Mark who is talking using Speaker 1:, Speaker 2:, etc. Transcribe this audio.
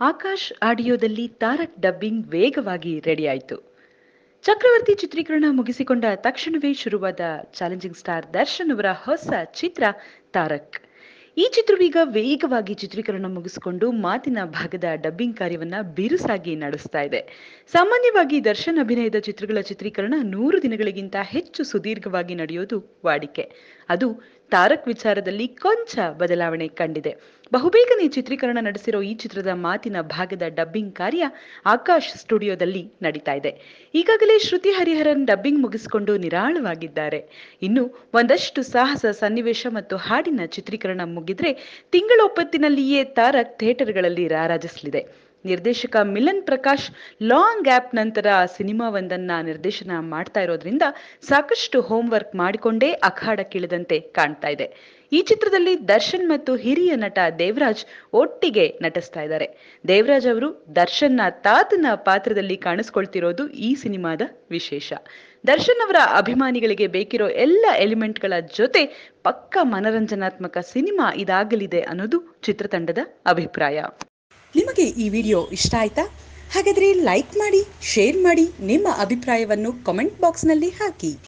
Speaker 1: Akash ಆಡಿಯೋದಲ್ಲಿ Tarak dubbing ವೇಗವಾಗಿ ರೆಡಿಯಾಯಿತು ಚಕ್ರವರ್ತಿ ಚಿತ್ರೀಕರಣ ಮುಗಿಸಿಕೊಂಡ ತಕ್ಷಣವೇ ಶುರುವಾದ ಚಾಲೆಂಜಿಂಗ್ ಸ್ಟಾರ್ ದರ್ಶನ್ ಅವರ ಹೊಸ ಚಿತ್ರ ತಾರಕ್ ಈ ಚಿತ್ರವೀಗ ವೇಗವಾಗಿ ಚಿತ್ರೀಕರಣ ಮುಗಿಸಿಕೊಂಡು ಮಾತಿನ ಭಾಗದ ಡಬ್ಬಿಂಗ್ ಕಾರ್ಯವನ್ನ ಬಿರುಸಾಗಿ ನಡೆಸ್ತಾ ಇದೆ ಸಾಮಾನ್ಯವಾಗಿ ದರ್ಶನ್ ಅಭಿನಯದ ಚಿತ್ರಗಳ ಚಿತ್ರೀಕರಣ ನೂರು ದಿನಗಳಿಗಿಂತ ಹೆಚ್ಚು ಸುದೀರ್ಘವಾಗಿ ನಡೆಯೋದು ವಾಡಿಕೆ ಅದು ತಾರಕ್ ವಿಚಾರದಲ್ಲಿ ಕೊಂಚ ಬದಲಾವಣೆ ಕಂಡಿದೆ ಬಹುಬೇಗನೆ ಚಿತ್ರೀಕರಣ ನಡೆಸಿರೋ ಈ ಚಿತ್ರದ ಮಾತಿನ ಭಾಗದ ಡಬ್ಬಿಂಗ್ ಕಾರ್ಯ ಆಕಾಶ್ ಸ್ಟುಡಿಯೋದಲ್ಲಿ ನಡೀತಾ ಇದೆ ಈಗಾಗಲೇ ಶ್ರುತಿ ಹರಿಹರನ್ ಡಬ್ಬಿಂಗ್ ಮುಗಿಸಿಕೊಂಡು ನಿರಾಳವಾಗಿದ್ದಾರೆ ಇನ್ನು ಒಂದಷ್ಟು ಸಾಹಸ ಸನ್ನಿವೇಶ ಮತ್ತು ಹಾಡಿನ ಚಿತ್ರೀಕರಣ ಮುಗಿದ್ರೆ ತಿಂಗಳೊಪ್ಪತ್ತಿನಲ್ಲಿಯೇ ತಾರಕ್ ಥಿಯೇಟರ್ಗಳಲ್ಲಿ ರಾರಾಜಿಸಲಿದೆ ನಿರ್ದೇಶಕ ಮಿಲನ್ ಪ್ರಕಾಶ್ ಲಾಂಗ್ ಗ್ಯಾಪ್ ನಂತರ ಸಿನಿಮಾವೊಂದನ್ನ ನಿರ್ದೇಶನ ಮಾಡ್ತಾ ಇರೋದ್ರಿಂದ ಸಾಕಷ್ಟು ಹೋಂವರ್ಕ್ ಮಾಡಿಕೊಂಡೇ ಅಖಾಡಕ್ಕಿಳಿದಂತೆ ಕಾಣ್ತಾ ಇದೆ ಈ ಚಿತ್ರದಲ್ಲಿ ದರ್ಶನ್ ಮತ್ತು ಹಿರಿಯ ನಟ ದೇವರಾಜ್ ಒಟ್ಟಿಗೆ ನಟಿಸ್ತಾ ಇದ್ದಾರೆ ದೇವರಾಜ್ ಅವರು ದರ್ಶನ್ನ ತಾತನ ಪಾತ್ರದಲ್ಲಿ ಕಾಣಿಸ್ಕೊಳ್ತಿರೋದು ಈ ಸಿನಿಮಾದ ವಿಶೇಷ ದರ್ಶನ್ ಅವರ ಅಭಿಮಾನಿಗಳಿಗೆ ಬೇಕಿರೋ ಎಲ್ಲ ಎಲಿಮೆಂಟ್ಗಳ ಜೊತೆ ಪಕ್ಕ ಮನರಂಜನಾತ್ಮಕ ಸಿನಿಮಾ ಇದಾಗಲಿದೆ ಅನ್ನೋದು ಚಿತ್ರತಂಡದ ಅಭಿಪ್ರಾಯ
Speaker 2: ನಿಮಗೆ ಈ ವಿಡಿಯೋ ಇಷ್ಟ ಆಯ್ತಾ ಹಾಗಾದರೆ ಲೈಕ್ ಮಾಡಿ ಶೇರ್ ಮಾಡಿ ನಿಮ್ಮ ಅಭಿಪ್ರಾಯವನ್ನು ಕಾಮೆಂಟ್ ಬಾಕ್ಸ್ನಲ್ಲಿ ಹಾಕಿ